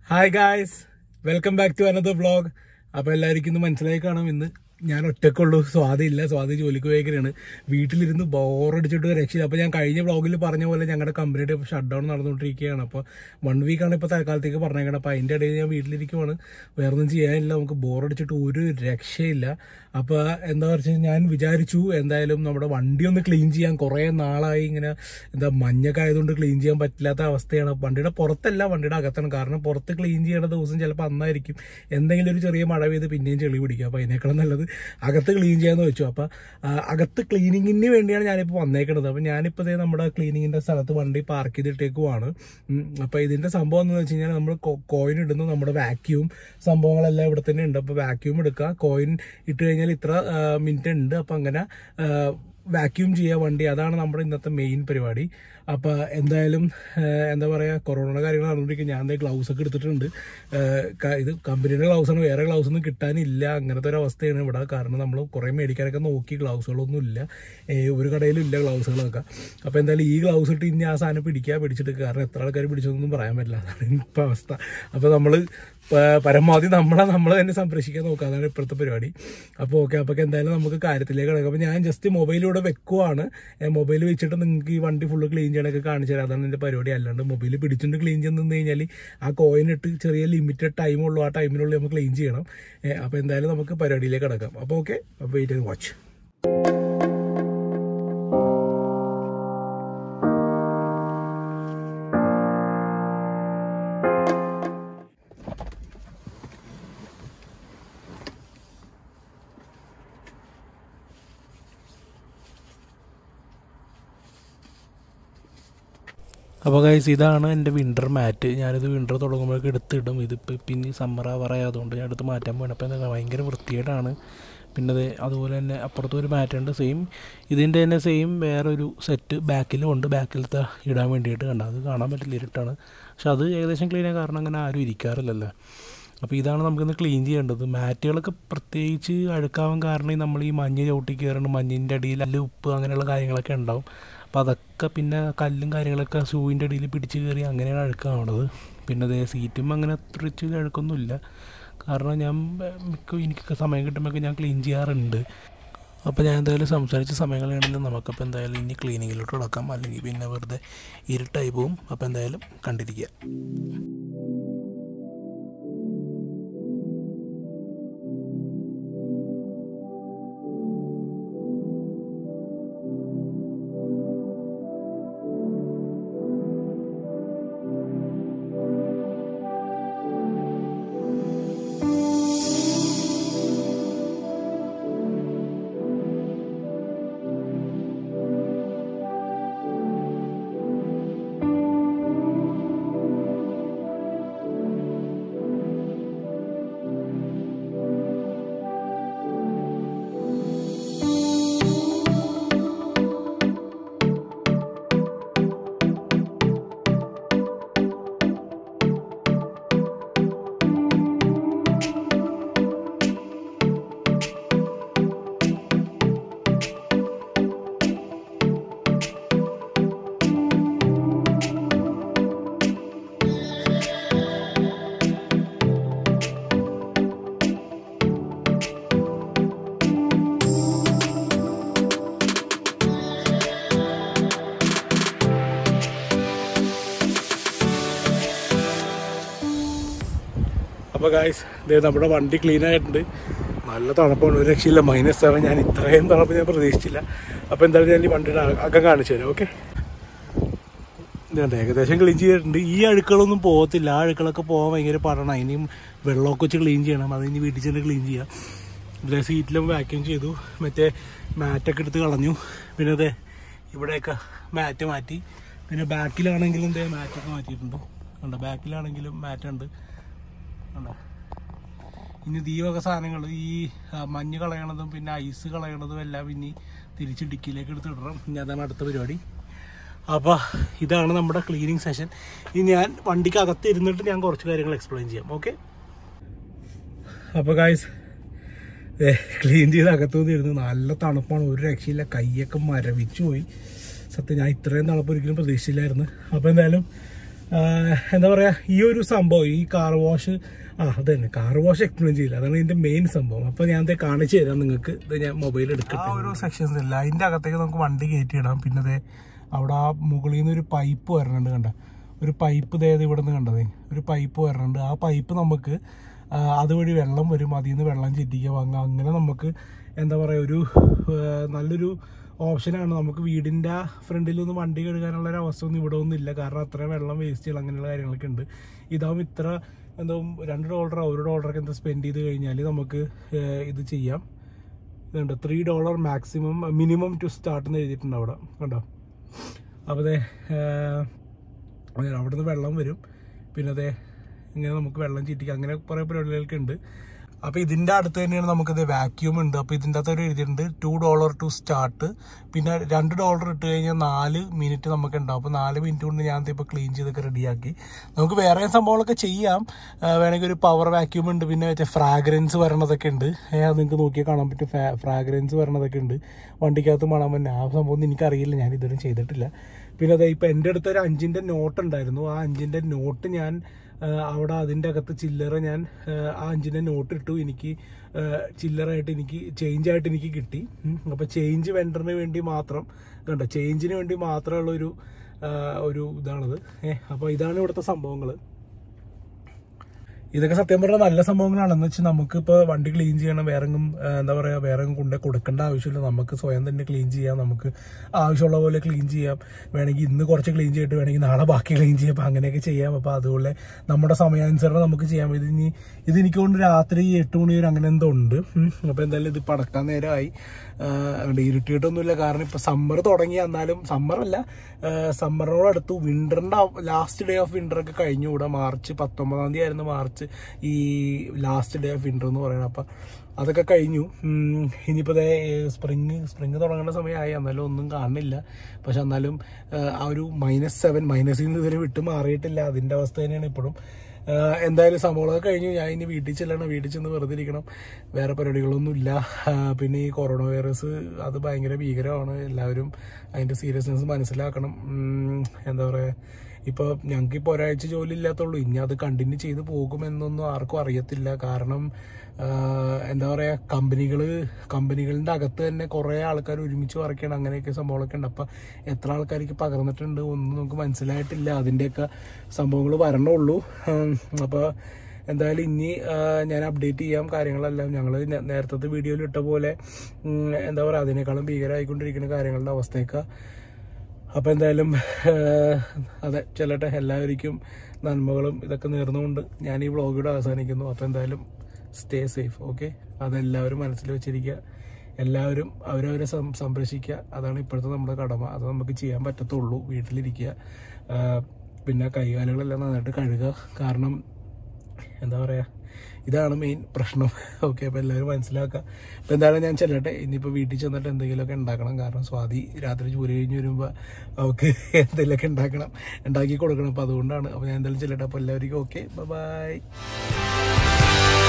Hi guys welcome back to another vlog അപ്പോൾ എല്ലാവർക്കും ഇന്ന് മനസ്സിലായി കാണും ഇന്ന് ഞാൻ ഒറ്റക്കുള്ളൂ സ്വാതി ഇല്ല സ്വാതി ജോലിക്ക് പോയേക്കാണ് വീട്ടിലിരുന്ന് ബോറടിച്ചിട്ട് ഒരു രക്ഷയില്ല അപ്പോൾ ഞാൻ കഴിഞ്ഞ വ്ളോഗിൽ പറഞ്ഞ പോലെ ഞങ്ങളുടെ കമ്പനിയുടെ ഷട്ട് ഡൗൺ നടന്നുകൊണ്ടിരിക്കുകയാണ് അപ്പോൾ വൺ വീക്കാണ് ഇപ്പോൾ തൽക്കാലത്തേക്ക് പറഞ്ഞേക്കണം അപ്പോൾ അതിൻ്റെ ഇടയിൽ ഞാൻ വീട്ടിലിരിക്കുവാണ് വേറെ ഒന്നും ചെയ്യാനില്ല നമുക്ക് ബോറടിച്ചിട്ട് ഒരു രക്ഷയില്ല അപ്പോൾ എന്താ വെച്ചാൽ ഞാൻ വിചാരിച്ചു എന്തായാലും നമ്മുടെ വണ്ടി ഒന്ന് ക്ലീൻ ചെയ്യാൻ കുറേ നാളായി ഇങ്ങനെ എന്താ മഞ്ഞൊക്കെ ആയതുകൊണ്ട് ക്ലീൻ ചെയ്യാൻ പറ്റില്ലാത്ത അവസ്ഥയാണ് വണ്ടിയുടെ പുറത്തല്ല വണ്ടിയുടെ അകത്താണ് കാരണം പുറത്ത് ക്ലീൻ ചെയ്യേണ്ട ദിവസം ചിലപ്പോൾ അന്നായിരിക്കും എന്തെങ്കിലും ഒരു ചെറിയ മഴ പെയ്ത് പിന്നെയും ചെളി പിടിക്കും അപ്പോൾ അതിനേക്കാളും നല്ലത് അകത്ത് ക്ലീൻ ചെയ്യാന്ന് വെച്ചു അപ്പോൾ അകത്ത് ക്ലീനിങ്ങിന് വേണ്ടിയാണ് ഞാനിപ്പോൾ വന്നേക്കുന്നത് അപ്പോൾ ഞാനിപ്പോൾ ദേ നമ്മുടെ ക്ലീനിങ്ങിൻ്റെ സ്ഥലത്ത് വണ്ടി പാർക്ക് ചെയ്തിട്ടേക്കുവാണ് അപ്പോൾ ഇതിൻ്റെ സംഭവം എന്ന് വെച്ച് കഴിഞ്ഞാൽ നമ്മൾ കോയിൻ ഇടുന്നു നമ്മുടെ വാക്യൂം സംഭവങ്ങളെല്ലാം ഇവിടെ തന്നെ ഉണ്ട് അപ്പോൾ വാക്യൂം എടുക്കുക കോയിൻ ഇട്ട് കഴിഞ്ഞാൽ ഇത്ര മിനിറ്റ് ഉണ്ട് അപ്പോൾ അങ്ങനെ വാക്യൂം ചെയ്യുക വണ്ടി അതാണ് നമ്മുടെ ഇന്നത്തെ മെയിൻ പരിപാടി അപ്പോൾ എന്തായാലും ഏഹ്, എന്താ പറയുക കൊറോണയുടെ കാര്യങ്ങൾ നടന്നുകൊണ്ടിരിക്കും ഞാൻ എന്താ ഗ്ലൗസ് ഒക്കെ എടുത്തിട്ടുണ്ട് ഏഹ്, ക- ഇത് കമ്പനിയുടെ ഗ്ലൗസ് ആണ് വേറെ ഗ്ലൗസ് ഒന്നും കിട്ടാനില്ല അങ്ങനത്തെ ഒരു അവസ്ഥയാണ് ഇവിടെ കാരണം നമ്മൾ കുറേ മേടിക്കാനൊക്കെ നോക്കി ഗ്ലൗസുകളൊന്നും ഇല്ല ഏഹ്, ഒരു കടയിലും ഇല്ല ഗ്ലൗസുകളൊക്കെ അപ്പോൾ എന്തായാലും ഈ ഗ്ലൗസ് ഇട്ട് ഇനി ആ സാധനം പിടിക്കുക പിടിച്ചിട്ട് കാരണം എത്ര ആൾക്കാർ പിടിച്ചൊന്നും പറയാൻ പറ്റില്ല അതാണ് ഇപ്പോൾ അവസ്ഥ അപ്പോൾ നമ്മൾ പരമാവധി നമ്മളെ നമ്മൾ തന്നെ സംരക്ഷിക്കാൻ നോക്കുക അതാണ് ഇപ്പോഴത്തെ പരിപാടി അപ്പോൾ ഓക്കെ അപ്പോൾ എന്തായാലും നമുക്ക് കാര്യത്തിലേക്ക് കിടക്കാം അപ്പോൾ ഞാൻ ജസ്റ്റ് മൊബൈലിലൂടെ വെക്കുവാണ് മൊബൈൽ വെച്ചിട്ട് നിങ്ങൾക്ക് ഈ വണ്ടി ഫുള്ള് ക്ലീൻ ചെയ്യണമൊക്കെ കാണിച്ചു തരാം അതാണ് എൻ്റെ പരിപാടി അല്ലാണ്ട് മൊബൈൽ പിടിച്ചിട്ട് ക്ലീൻ ചെയ്ത് നിന്ന് കഴിഞ്ഞാൽ ആ കോയിൻ ഇട്ട് ചെറിയ ലിമിറ്റഡ് ടൈം ഉള്ളൂ ആ ടൈമിനുള്ളിൽ നമുക്ക് ക്ലീൻ ചെയ്യണം അപ്പോൾ എന്തായാലും നമുക്ക് പരിപാടിയിലേക്ക് കിടക്കാം അപ്പോൾ ഓക്കെ അപ്പോൾ വെയിറ്റ് ചെയ്ത് വാച്ച് അപ്പോൾ ഗൈസ് ഇതാണ് എൻ്റെ വിൻ്റർ മാറ്റ് ഞാനിത് വിൻ്റർ തുടങ്ങുമ്പോഴേക്ക് എടുത്തിടും ഇതിപ്പോൾ പിന്നെ സമ്മർ ആവാറായതുകൊണ്ട് ഞാൻ എടുത്ത് മാറ്റാൻ പോകണം അപ്പോൾ എന്താ ഭയങ്കര വൃത്തികേടാണ് പിന്നെ അത് അതുപോലെ തന്നെ അപ്പുറത്തും ഒരു മാറ്റ് ഉണ്ട് സെയിം ഇതിൻ്റെ തന്നെ സെയിം വേറൊരു സെറ്റ് ബാക്കിലും ഉണ്ട് ബാക്കിലത്തെ ഇടാൻ വേണ്ടിയിട്ട് കണ്ട അത് കാണാൻ പറ്റില്ല ഇരുട്ടാണ് പക്ഷെ അത് ഏകദേശം ക്ലീൻ ആയ കാരണം അങ്ങനെ ആരും ഇരിക്കാറില്ലല്ലോ അപ്പോൾ ഇതാണ് നമുക്കിന്ന് ക്ലീൻ ചെയ്യേണ്ടത് മാറ്റുകളൊക്കെ പ്രത്യേകിച്ച് അഴുക്കാവാൻ കാരണം ഈ നമ്മൾ ഈ മഞ്ഞ് ചവിട്ടി കയറുന്ന മഞ്ഞിൻ്റെ അടിയിൽ അല്ല ഉപ്പ് അങ്ങനെയുള്ള കാര്യങ്ങളൊക്കെ ഉണ്ടാവും അപ്പോൾ അതൊക്കെ പിന്നെ കല്ലും കാര്യങ്ങളൊക്കെ ഷൂവിൻ്റെ അടിയിൽ പിടിച്ച് കയറി അങ്ങനെയാണ് അഴുക്കാവുന്നത് പിന്നെ അതേ സീറ്റും അങ്ങനെ അത്രച്ച് അഴുക്കൊന്നുമില്ല കാരണം ഞാൻ ഏർ, മിക്ക എനിക്കൊക്കെ സമയം കിട്ടുമ്പോഴൊക്കെ ഞാൻ ക്ലീൻ ചെയ്യാറുണ്ട് അപ്പോൾ ഞാൻ എന്തായാലും സംസാരിച്ച സമയങ്ങളാണെങ്കിലും നമുക്കപ്പോൾ എന്തായാലും ഇനി ക്ലീനിങ്ങിലോട്ട് കിടക്കാം അല്ലെങ്കിൽ പിന്നെ വെറുതെ ഇരുട്ടായി പോവും അപ്പോൾ എന്തായാലും കണ്ടിരിക്കുക അപ്പോൾ ഗായ്സ് ദേ നമ്മുടെ വണ്ടി ക്ലീൻ ആയിട്ടുണ്ട് നല്ല തണുപ്പാണ് ഒരു രക്ഷയില്ല മൈനസ് സെവൻ ഞാൻ ഇത്രയും തണുപ്പ് ഞാൻ പ്രതീക്ഷിച്ചില്ല അപ്പോൾ എന്തായാലും ഞാൻ ഈ വണ്ടിയുടെ അക- അകം കാണിച്ചു തരാം ഓക്കെ ഇതുണ്ട് ഏകദേശം ക്ലീൻ ചെയ്തിട്ടുണ്ട് ഈ അഴുക്കളൊന്നും പോകത്തില്ല ആ അഴുക്കളൊക്കെ പോകാൻ ഭയങ്കര പാടാണ് അതിനും വെള്ളമൊക്കെ വെച്ച് ക്ലീൻ ചെയ്യണം അത് ഇനി വീട്ടിൽ ചെന്ന് ക്ലീൻ ചെയ്യാം ഇതിലെ സീറ്റിലും വാക്യൂം ചെയ്തു മറ്റേ മാറ്റൊക്കെ എടുത്ത് കളഞ്ഞു പിന്നെ അതെ ഇവിടെയൊക്കെ മാറ്റ് മാറ്റി പിന്നെ ബാക്കിലാണെങ്കിലും ഇതേ മാറ്റൊക്കെ മാറ്റിയിട്ടുണ്ട് ഉണ്ട് ബാക്കിലാണെങ്കിലും മാറ്റുണ്ട് ഉണ്ടോ ഇനി ഇത് ഈ വക സാധനങ്ങൾ ഈ ആ, മഞ്ഞ് കളയണതും പിന്നെ ഐസ് കളയണതും എല്ലാം ഇനി തിരിച്ച് ഡിക്കിലേക്ക് എടുത്ത് ഇടണം ഇനി അതാണ് അടുത്ത പരിപാടി അപ്പോൾ ഇതാണ് നമ്മുടെ ക്ലീനിങ് സെഷൻ ഇനി ഞാൻ വണ്ടിക്ക് അകത്ത് ഇരുന്നിട്ട് ഞാൻ കുറച്ച് കാര്യങ്ങൾ എക്സ്പ്ലെയിൻ ചെയ്യാം ഓക്കെ അപ്പോൾ ഗായ്സ് ക്ലീൻ ചെയ്ത് അകത്തുനിന്ന് ഇരുന്ന് നല്ല തണുപ്പാണ് ഒരു രക്ഷയില്ല കൈയൊക്കെ മരവിച്ചു പോയി സത്യം ഞാൻ ഇത്രയും തണുപ്പ് ഒരിക്കലും പ്രതീക്ഷിച്ചില്ലായിരുന്നു അപ്പോൾ എന്തായാലും ആഹ് എന്താ പറയാ ഈ ഒരു സംഭവം ഈ കാർ വാഷ് ആ അത് തന്നെ കാർ വാഷ് എക്സ്പ്ലെയിൻ ചെയ്യില്ല അതാണ് ഇതിന്റെ മെയിൻ സംഭവം അപ്പൊ ഞാൻ ദേ കാണിച്ചു തരാം നിങ്ങൾക്ക് ഇത് ഞാൻ മൊബൈൽ എടുക്കട്ടെ ആ ഒരു സെക്ഷൻസ് ഇല്ല അതിന്റെ അകത്തേക്ക് നമുക്ക് വണ്ടി കയറ്റിയിടാം പിന്നെ ദേ അവിടെ ആ മുകളിൽ നിന്ന് ഒരു പൈപ്പ് വരണുണ്ട് കണ്ട ഒരു പൈപ്പ് ദേ ഇവിടെ നിന്ന് കണ്ടതേ ഒരു പൈപ്പ് വരണുണ്ട് ആ പൈപ്പ് നമുക്ക് ആ, അതുവഴി വെള്ളം വരും അതിൽ നിന്ന് വെള്ളം ചെറ്റിക്കുക വാങ്ങുക അങ്ങനെ നമുക്ക് എന്താ പറയുക ഒരു ആ, നല്ലൊരു ഓപ്ഷനാണ് നമുക്ക് വീടിൻ്റെ ഫ്രണ്ടിലൊന്നും വണ്ടി കഴുകാനുള്ള ഒരു അവസ്ഥ ഒന്നും ഇവിടെ ഒന്നും ഇല്ല കാരണം അത്രയും വെള്ളം വേസ്റ്റ് ചെയ്യണം അങ്ങനെയുള്ള കാര്യങ്ങളൊക്കെ ഉണ്ട് ഇതാവും ഇത്ര എന്താ രണ്ട് ഡോളറോ ഒരു ഡോളറൊക്കെ എന്താ സ്പെൻഡ് ചെയ്ത് കഴിഞ്ഞാൽ നമുക്ക് ആ, ഇത് ചെയ്യാം ഇതുണ്ട് three dollar maximum minimum to start എന്ന് എഴുതിയിട്ടുണ്ട് അവിടെ കണ്ടോ അപ്പോൾ അതെ അവിടെ നിന്ന് വെള്ളം വരും പിന്നെ അതെ ഇങ്ങനെ നമുക്ക് വെള്ളം ചീറ്റിക്കുക അങ്ങനെ കുറേ പരിപാടികളൊക്കെ ഉണ്ട് അപ്പോൾ ഇതിൻ്റെ അടുത്ത് തന്നെയാണ് നമുക്കത് വാക്യൂം ഉണ്ട് അപ്പോൾ ഇതിൻ്റെ അകത്ത് ഒരു എഴുതിയിട്ടുണ്ട് ടു ഡോളർ ടു സ്റ്റാർട്ട് പിന്നെ രണ്ട് ഡോളർ ഇട്ട് കഴിഞ്ഞാൽ നാല് മിനിറ്റ് നമുക്ക് ഉണ്ടാവും അപ്പോൾ നാല് മിനിറ്റ് കൊണ്ട് ഞാൻ ഇപ്പോൾ ക്ലീൻ ചെയ്തൊക്കെ റെഡിയാക്കി നമുക്ക് വേറെ സംഭവങ്ങളൊക്കെ ചെയ്യാം ആ, വേണമെങ്കിൽ ഒരു പവർ വാക്യൂം ഉണ്ട് പിന്നെ മറ്റേ ഫ്രാഗ്രൻസ് വരണതൊക്കെ ഉണ്ട് ഏ, അത് നിങ്ങൾക്ക് നോക്കിയാൽ കാണാൻ പറ്റും ഫ്രാഗ്രൻസ് വരണതൊക്കെ ഉണ്ട് വണ്ടിക്കകത്ത് മണം തന്നെ ആ സംഭവം ഒന്നും എനിക്കറിയില്ല ഞാൻ ഇതുവരെ ചെയ്തിട്ടില്ല പിന്നെ അതെ ഇപ്പം എൻ്റെ അടുത്ത് ഒരു അഞ്ചിൻ്റെ നോട്ട് ഉണ്ടായിരുന്നു ആ അഞ്ചിൻ്റെ നോട്ട് ഞാൻ ആ, അവിടെ അതിൻ്റെ അകത്ത് ചില്ലറ ഞാൻ ആ, ആ അഞ്ചിൻ്റെ നോട്ട് ഇട്ടു എനിക്ക് ആ, ചില്ലറായിട്ട് എനിക്ക് ചേഞ്ച് ആയിട്ട് എനിക്ക് കിട്ടി ഉം. അപ്പോൾ ചേഞ്ച് വെണ്ടറിന് വേണ്ടി മാത്രം കണ്ടോ ചേഞ്ചിന് വേണ്ടി മാത്രമുള്ള ഒരു ആ, ഒരു ഇതാണത് ഏഹ് അപ്പോൾ ഇതാണ് ഇവിടുത്തെ സംഭവങ്ങൾ ഇതൊക്കെ സത്യം പറഞ്ഞാൽ നല്ല സംഭവങ്ങളാണെന്ന് വെച്ചാൽ നമുക്കിപ്പോൾ വണ്ടി ക്ലീൻ ചെയ്യണം വേറെങ്ങും ആ, എന്താ പറയുക വേറെങ്ങും കൊണ്ടേ കൊടുക്കേണ്ട ആവശ്യമില്ല നമുക്ക് സ്വയം തന്നെ ക്ലീൻ ചെയ്യാം നമുക്ക് ആവശ്യമുള്ള പോലെ ക്ലീൻ ചെയ്യാം വേണമെങ്കിൽ ഇന്ന് കുറച്ച് ക്ലീൻ ചെയ്തിട്ട് വേണമെങ്കിൽ നാളെ ബാക്കി ക്ലീൻ ചെയ്യാം അപ്പോൾ അങ്ങനെയൊക്കെ ചെയ്യാം അപ്പോൾ അതുപോലെ നമ്മുടെ സമയാനുസരണം നമുക്ക് ചെയ്യാം ഇത് ഇനി ഇത് എനിക്ക് കൊണ്ട് രാത്രി എട്ട് മണി വരെ അങ്ങനെ എന്തോ ഉണ്ട് അപ്പോൾ എന്തായാലും ഇത് പടക്കാൻ നേരമായി അതുകൊണ്ട് ഇരുട്ടിയിട്ടൊന്നുമില്ല കാരണം ഇപ്പോൾ സമ്മർ തുടങ്ങി എന്നാലും സമ്മറല്ല സമ്മറിനോടടുത്ത് വിൻ്ററിൻ്റെ ലാസ്റ്റ് ഡേ ഓഫ് വിൻ്റർ ഒക്കെ കഴിഞ്ഞു ഇവിടെ മാർച്ച് പത്തൊമ്പതാം തീയതി ആയിരുന്നു മാർച്ച് ഈ ലാസ്റ്റ് ഡേ ഓഫ് വിൻ്റർ എന്ന് പറയുന്നത് അപ്പം അതൊക്കെ കഴിഞ്ഞു ഉം, ഇനിയിപ്പോൾ ദേ സ്പ്രിങ് സ്പ്രിങ് തുടങ്ങേണ്ട സമയമായി എന്നാലും ഒന്നും കാണുന്നില്ല പക്ഷെ എന്നാലും ആ, ആ ഒരു മൈനസ് സെവൻ മൈനസിൽ നിന്ന് ഇതുവരെ വിട്ട് മാറിയിട്ടില്ല അതിൻ്റെ അവസ്ഥ തന്നെയാണ് ഇപ്പോഴും ആ, എന്തായാലും സംഭവങ്ങളൊക്കെ കഴിഞ്ഞു ഞാൻ ഇനി വീട്ടിൽ ചെല്ലണം വീട്ടിൽ ചെന്ന് വെറുതെ ഇരിക്കണം വേറെ പരിപാടികളൊന്നും ഇല്ല ആ, പിന്നെ ഈ കൊറോണ വൈറസ് അത് ഭയങ്കര ഭീകരമാണ് എല്ലാവരും അതിൻ്റെ സീരിയസ്നെസ് മനസ്സിലാക്കണം ഉം, എന്താ പറയുക ഇപ്പോൾ ഞങ്ങൾക്ക് ഇപ്പോൾ ഒരാഴ്ച ജോലി ഇല്ലാത്തുള്ളൂ ഇനി അത് കണ്ടിന്യൂ ചെയ്ത് പോകുമെന്നൊന്നും ആർക്കും അറിയത്തില്ല കാരണം ആ, എന്താ പറയുക കമ്പനികൾ കമ്പനികളുടെ അകത്ത് തന്നെ കുറേ ആൾക്കാർ ഒരുമിച്ച് വർക്കാണ് അങ്ങനെയൊക്കെ സംഭവങ്ങളൊക്കെ ഉണ്ട് അപ്പം എത്ര ആൾക്കാർക്ക് പകർന്നിട്ടുണ്ട് ഒന്നും നമുക്ക് മനസ്സിലായിട്ടില്ല അതിൻ്റെയൊക്കെ സംഭവങ്ങൾ വരണുള്ളൂ അപ്പോൾ എന്തായാലും ഇനി ആ, ഞാൻ അപ്ഡേറ്റ് ചെയ്യാം കാര്യങ്ങളെല്ലാം ഞങ്ങൾ നേരത്തെ വീഡിയോയിൽ ഇട്ട പോലെ ഉം, എന്താ പറയുക അതിനേക്കാളും ഭീകരമായിക്കൊണ്ടിരിക്കുന്ന കാര്യങ്ങളുടെ അവസ്ഥയൊക്കെ അപ്പോൾ എന്തായാലും ഏഹ്, അതെ ചെല്ലട്ടെ എല്ലാവർക്കും നന്മകളും ഇതൊക്കെ നേർന്നുകൊണ്ട് ഞാൻ ഈ വ്ളോഗിവിടെ അവസാനിക്കുന്നു അപ്പോൾ എന്തായാലും സ്റ്റേ സേഫ് ഓക്കെ അതെല്ലാവരും മനസ്സിൽ വെച്ചിരിക്കുക എല്ലാവരും അവരവരെ സം സംരക്ഷിക്കുക അതാണ് ഇപ്പോഴത്തെ നമ്മുടെ കടമ അത് നമുക്ക് ചെയ്യാൻ പറ്റത്തുള്ളൂ വീട്ടിലിരിക്കുക ആഹ്, പിന്നെ കൈകാലുകളെല്ലാം നന്നായിട്ട് കഴുകുക കാരണം എന്താ പറയുക ഇതാണ് മെയിൻ പ്രശ്നം ഓക്കെ അപ്പോൾ എല്ലാവരും മനസ്സിലാക്കുക അപ്പോൾ എന്തായാലും ഞാൻ ചെല്ലട്ടെ ഇനിയിപ്പോൾ വീട്ടിൽ ചെന്നിട്ട് എന്തെങ്കിലുമൊക്കെ ഉണ്ടാക്കണം കാരണം സ്വാതി രാത്രി ജോലി കഴിഞ്ഞ് വരുമ്പോൾ അവൾക്ക് എന്തെങ്കിലുമൊക്കെ ഉണ്ടാക്കണം ഉണ്ടാക്കി കൊടുക്കണം അപ്പോൾ അതുകൊണ്ടാണ് അപ്പോൾ ഞാൻ എന്തായാലും ചെല്ലട്ടെ അപ്പോൾ എല്ലാവർക്കും ഓക്കെ ബൈ